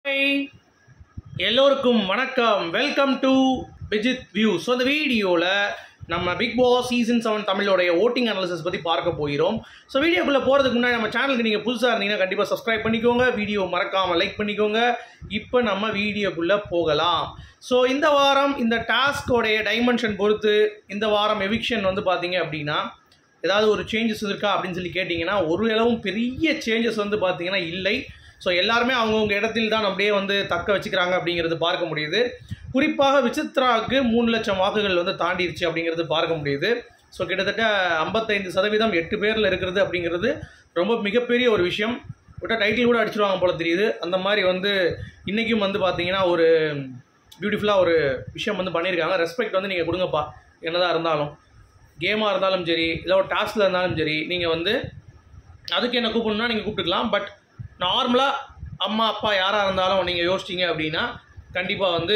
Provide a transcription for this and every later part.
hi எல்லோருக்கும் வணக்கம் welcome to Vijith view so இந்த வீடியோவில் நம்ம பிக் பாஸ் சீசன் செவன் தமிழோடைய ஓட்டிங் அனாலிசிஸ் பற்றி பார்க்க போகிறோம் ஸோ வீடியோக்குள்ளே போகிறதுக்கு முன்னாடி நம்ம சேனலுக்கு நீங்கள் புதுசாக இருந்தீங்கன்னா கண்டிப்பாக சப்ஸ்கிரைப் பண்ணிக்கோங்க வீடியோ மறக்காமல் லைக் பண்ணிக்கோங்க இப்போ நம்ம வீடியோக்குள்ளே போகலாம் ஸோ இந்த வாரம் இந்த டாஸ்கோடைய டைமென்ஷன் பொறுத்து இந்த வாரம் எவிக்ஷன் வந்து பார்த்தீங்க அப்படின்னா ஏதாவது ஒரு சேஞ்சஸ் இருக்கா அப்படின்னு சொல்லி கேட்டிங்கன்னா ஒரு அளவும் பெரிய சேஞ்சஸ் வந்து பார்த்தீங்கன்னா இல்லை ஸோ எல்லாருமே அவங்கவுங்க இடத்தில் தான் அப்படியே வந்து தக்க வச்சுக்கிறாங்க அப்படிங்கிறது பார்க்க முடியுது குறிப்பாக விசித்ராவுக்கு மூணு லட்சம் வாக்குகள் வந்து தாண்டிடுச்சு அப்படிங்கிறது பார்க்க முடியுது ஸோ கிட்டத்தட்ட ஐம்பத்தைந்து சதவீதம் எட்டு பேரில் இருக்கிறது அப்படிங்கிறது ரொம்ப மிகப்பெரிய ஒரு விஷயம் விட்டால் டைட்டில் கூட அடிச்சிருவாங்க போல தெரியுது அந்த மாதிரி வந்து இன்றைக்கும் வந்து பார்த்தீங்கன்னா ஒரு பியூட்டிஃபுல்லாக ஒரு விஷயம் வந்து பண்ணியிருக்காங்க ரெஸ்பெக்ட் வந்து நீங்கள் கொடுங்கப்பா என்னதான் இருந்தாலும் கேமாக இருந்தாலும் சரி இல்லை ஒரு டாஸ்கில் இருந்தாலும் சரி நீங்கள் வந்து அதுக்கு என்ன கூப்பிடணும்னா நீங்கள் கூப்பிட்டுக்கலாம் பட் நார்மலாக அம்மா அப்பா யாராக இருந்தாலும் நீங்கள் யோசிச்சிங்க அப்படின்னா கண்டிப்பாக வந்து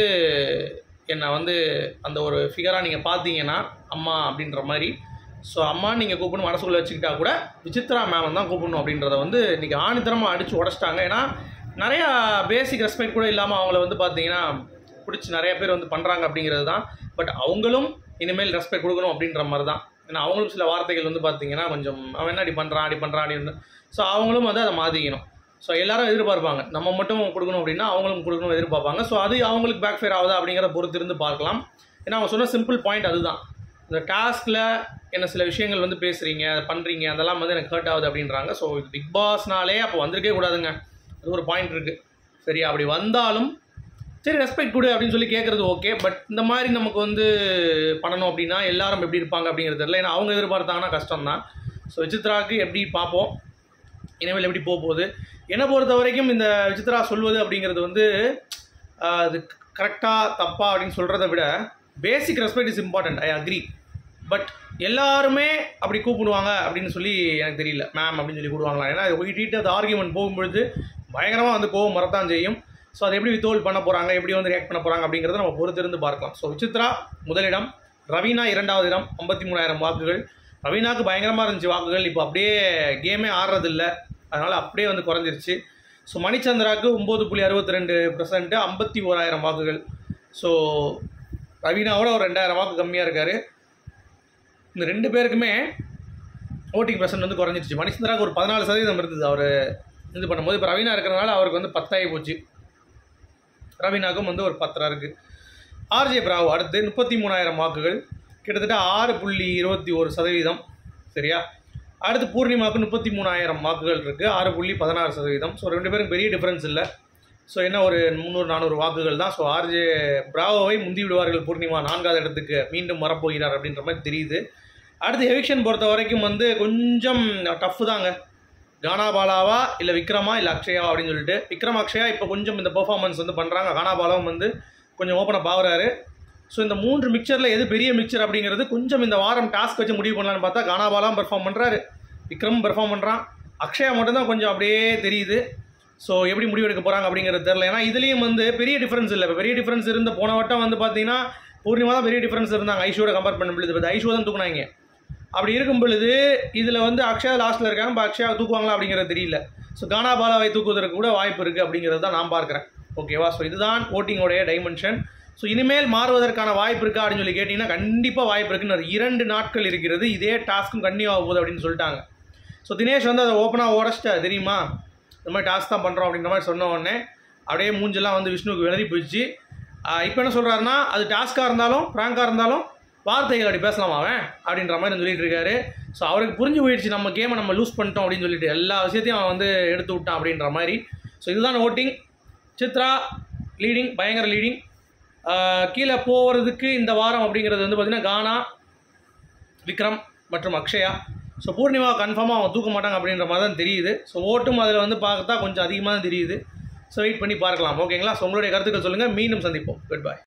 என்னை வந்து அந்த ஒரு ஃபிகராக நீங்கள் பார்த்தீங்கன்னா அம்மா அப்படின்ற மாதிரி ஸோ அம்மா நீங்கள் கூப்பிடணும் மனசுக்குள்ளே வச்சுக்கிட்டா கூட விசித்ரா மேம் தான் கூப்பிடணும் அப்படின்றத வந்து இன்றைக்கி ஆணித்தரமாக அடித்து உடச்சிட்டாங்க ஏன்னா நிறையா பேசிக் ரெஸ்பெக்ட் கூட இல்லாமல் அவங்கள வந்து பார்த்தீங்கன்னா பிடிச்சி நிறைய பேர் வந்து பண்ணுறாங்க அப்படிங்கிறது தான் பட் அவங்களும் இனிமேல் ரெஸ்பெக்ட் கொடுக்கணும் அப்படின்ற மாதிரி தான் ஏன்னா அவங்களும் சில வார்த்தைகள் வந்து பார்த்தீங்கன்னா கொஞ்சம் அவன் என்ன அடி பண்ணுறான் அடி பண்ணுறான் அப்படின்னு ஸோ அவங்களும் வந்து அதை மாற்றிக்கணும் ஸோ எல்லாரும் எதிர்பார்ப்பாங்க நம்ம மட்டும் கொடுக்கணும் அப்படின்னா அவங்களும் கொடுக்கணும் எதிர்பார்ப்பாங்க ஸோ அது அவங்களுக்கு பேக் ஃபேர் ஆகுதா அப்படிங்கிறத பொறுத்து இருந்து பார்க்கலாம் ஏன்னா அவங்க சொன்ன சிம்பிள் பாயிண்ட் அதுதான் இந்த டாஸ்கில் என்ன சில விஷயங்கள் வந்து பேசுகிறீங்க அதை பண்ணுறீங்க அதெல்லாம் வந்து எனக்கு ஹர்ட் ஆகுது அப்படின்றாங்க ஸோ இது பிக் பாஸ்னாலே அப்போ வந்திருக்கே கூடாதுங்க அது ஒரு பாயிண்ட் இருக்குது சரி அப்படி வந்தாலும் சரி ரெஸ்பெக்ட் கொடு அப்படின்னு சொல்லி கேட்குறது ஓகே பட் இந்த மாதிரி நமக்கு வந்து பண்ணணும் அப்படின்னா எல்லாரும் எப்படி இருப்பாங்க அப்படிங்கிறது தெரியல ஏன்னா அவங்க எதிர்பார்த்தாங்கன்னா கஷ்டம் தான் ஸோ விசித்ராவுக்கு எப்படி பார்ப்போம் இனிமேல் எப்படி போக போகுது என்னை பொறுத்த வரைக்கும் இந்த விசித்ரா சொல்வது அப்படிங்கிறது வந்து ஆஹ், அது கரெக்டாக தப்பா அப்படின்னு சொல்கிறத விட basic respect is important I agree but எல்லாருமே அப்படி கூப்பிடுவாங்க அப்படின்னு சொல்லி எனக்கு தெரியல மேம் அப்படின்னு சொல்லி கூப்பிடுவாங்களா ஏன்னா வீட்டு அது ஆர்கியூமெண்ட் போகும்பொழுது பயங்கரமாக வந்து கோவம் வரத்தான் செய்யும் ஸோ அதை எப்படி வித்தோல் பண்ண போகிறாங்க எப்படி வந்து ரியாக்ட் பண்ண போகிறாங்க அப்படிங்கிறத நம்ம பொறுத்திருந்து பார்க்கலாம் ஸோ விசித்ரா முதலிடம் ரவீனா இரண்டாவது இடம் ஐம்பத்தி மூணாயிரம் வாக்குகள் ரவீனாக்கு பயங்கரமாக இருந்துச்சு வாக்குகள் இப்போ அப்படியே கேமே ஆடுறதில்ல அதனால் அப்படியே வந்து குறைஞ்சிருச்சு ஸோ மணிச்சந்திராவுக்கு ஒம்பது புள்ளி அறுபத்தி ரெண்டு பர்சன்ட்டு ஐம்பத்தி ஓராயிரம் வாக்குகள் ஸோ ரவீனாவோட ஒரு ரெண்டாயிரம் வாக்கு கம்மியாக இருக்கார் இந்த ரெண்டு பேருக்குமே ஓட்டிங் பர்சன்ட் வந்து குறைஞ்சிருச்சு மணிச்சந்திராவுக்கு ஒரு பதினாலு சதவீதம் இருந்தது அவர் இது பண்ணும்போது இப்போ ரவீனா இருக்கிறனால அவருக்கு வந்து பத்தாகி போச்சு ரவீனாக்கும் வந்து ஒரு பத்தரா இருக்குது ஆர்ஜே பிராவோ அடுத்து முப்பத்தி மூணாயிரம் வாக்குகள் கிட்டத்தட்ட ஆறு புள்ளி இருபத்தி ஒரு சதவீதம் சரியா அடுத்து பூர்ணிமாவுக்கு முப்பத்தி மூணாயிரம் வாக்குகள் இருக்குது ஆறு புள்ளி பதினாறு சதவீதம் ஸோ ரெண்டு பேரும் பெரிய டிஃப்ரென்ஸ் இல்லை ஸோ என்ன ஒரு முந்நூறு நானூறு வாக்குகள் தான் ஸோ ஆர்ஜே பிராவோவை முந்தி விடுவார்கள் பூர்ணிமா நான்காவது இடத்துக்கு மீண்டும் வரப்போகிறார் அப்படின்ற மாதிரி தெரியுது அடுத்து எவிக்ஷன் பொறுத்த வரைக்கும் வந்து கொஞ்சம் டஃப்பு தாங்க கானாபாலாவா இல்லை விக்ரமா இல்லை அக்ஷயாவா அப்படின்னு சொல்லிட்டு விக்ரம் அக்ஷயா இப்போ கொஞ்சம் இந்த பெர்ஃபார்மன்ஸ் வந்து பண்ணுறாங்க கானாபாலாவும் வந்து கொஞ்சம் ஓப்பனாக பாக்குறாரு ஸோ இந்த மூன்று மிக்சரில் எது பெரிய மிக்சர் அப்படிங்கிறது கொஞ்சம் இந்த வாரம் டாஸ்க் வச்சு முடிவு பண்ணலான்னு பார்த்தா கானாபாலாம் பெர்ஃபார்ம் பண்ணுறாரு விக்ரம் பெர்ஃபார்ம் பண்ணுறான் அக்ஷயா மட்டும்தான் கொஞ்சம் அப்படியே தெரியுது ஸோ எப்படி முடிவெடுக்க போகிறாங்க அப்படிங்கிறது தெரில ஏன்னா இதுலேயும் வந்து பெரிய டிஃப்ரென்ஸ் இல்லை இப்போ பெரிய டிஃப்ரென்ஸ் இருந்த போன வட்டம் வந்து பார்த்தீங்கன்னா பூர்ணிமா தான் பெரிய டிஃப்ரென்ஸ் இருந்தாங்க ஐஷோட கம்பேர் பண்ணும் பொழுது இப்போ ஐஷோ தான் தூக்குனாங்க அப்படி இருக்கும் பொழுது இதில் வந்து அக்ஷயா லாஸ்ட்டில் இருக்காங்க இப்போ அக்ஷயா தூக்குவாங்களா அப்படிங்கிறது தெரியல ஸோ கானா பாலாவை தூக்குவதற்கு கூட வாய்ப்பு இருக்குது அப்படிங்கிறது தான் நான் பார்க்குறேன் ஓகேவா ஸோ இதுதான் ஓட்டிங்கோடைய டைமென்ஷன் ஸோ இனிமேல் மாறுவதற்கான வாய்ப்பு இருக்கா அப்படின்னு சொல்லி கேட்டிங்கன்னா கண்டிப்பாக வாய்ப்பு இருக்குன்னு ஒரு இரண்டு நாட்கள் இருக்கிறது இதே டாஸ்க்கும் கண்டினியூ ஆக போகுது அப்படின்னு சொல்லிட்டாங்க ஸோ தினேஷ் வந்து அதை ஓப்பனாக உடச்சிட்டா தெரியுமா இந்த மாதிரி டாஸ்க் தான் பண்ணுறோம் அப்படின்ற மாதிரி சொன்ன உடனே அப்படியே மூஞ்செல்லாம் வந்து விஷ்ணுவுக்கு விளறி போயிடுச்சு இப்போ என்ன சொல்கிறாருன்னா அது டாஸ்க்காக இருந்தாலும் ப்ராங்காக இருந்தாலும் வார்த்தைகள் அப்படி பேசலாமா அவன் அப்படின்ற மாதிரி சொல்லிட்டு இருக்காரு ஸோ அவருக்கு புரிஞ்சு போயிடுச்சு நம்ம கேமை நம்ம லூஸ் பண்ணிட்டோம் அப்படின்னு சொல்லிட்டு எல்லா விஷயத்தையும் அவன் வந்து எடுத்து விட்டான் அப்படின்ற மாதிரி ஸோ இதுதான் ஓட்டிங் சித்ரா லீடிங் பயங்கர லீடிங் கீழே போகிறதுக்கு இந்த வாரம் அப்படிங்கிறது வந்து பார்த்திங்கன்னா கானா விக்ரம் மற்றும் அக்ஷயா ஸோ பூர்ணிமா கன்ஃபார்மாக அவங்க தூக்க மாட்டாங்க அப்படின்ற மாதிரி தான் தெரியுது ஸோ ஓட்டும் அதில் வந்து பார்த்தா கொஞ்சம் அதிகமாக தான் தெரியுது ஸோ வெயிட் பண்ணி பார்க்கலாம் ஓகேங்களா ஸோ உங்களுடைய கருத்துக்கள் சொல்லுங்கள் மீண்டும் சந்திப்போம் குட் பை